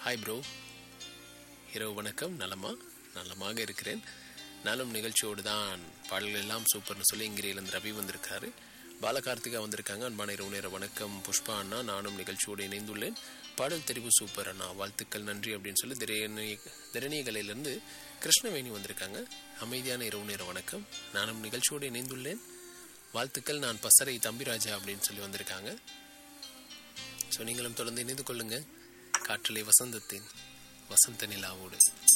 hi bro இரவு வணக்கம் நலமா நலமாக இருக்கிறேன் நானும் நிகழ்ச்சியோடு தான் பாடல்கள் எல்லாம் சூப்பர்னு சொல்லி இங்கிரியிலிருந்து ரவி வந்திருக்காரு பாலகார்த்திகா வந்திருக்காங்க அன்பான இரவு நேர வணக்கம் புஷ்பா அண்ணா நானும் நிகழ்ச்சியோடு இணைந்துள்ளேன் பாடல் தெரிவு சூப்பர் அண்ணா வாழ்த்துக்கள் நன்றி அப்படின்னு சொல்லி திரணி திரணியகலையிலிருந்து கிருஷ்ணவேணி வந்திருக்காங்க அமைதியான இரவு நேர வணக்கம் நானும் நிகழ்ச்சியோடு இணைந்துள்ளேன் வாழ்த்துக்கள் நான் பசறை தம்பிராஜா அப்படின்னு சொல்லி வந்திருக்காங்க ஸோ நீங்களும் தொடர்ந்து இணைந்து கொள்ளுங்க காற்றலை வசந்தத்தின் வசந்த நிலாவோடு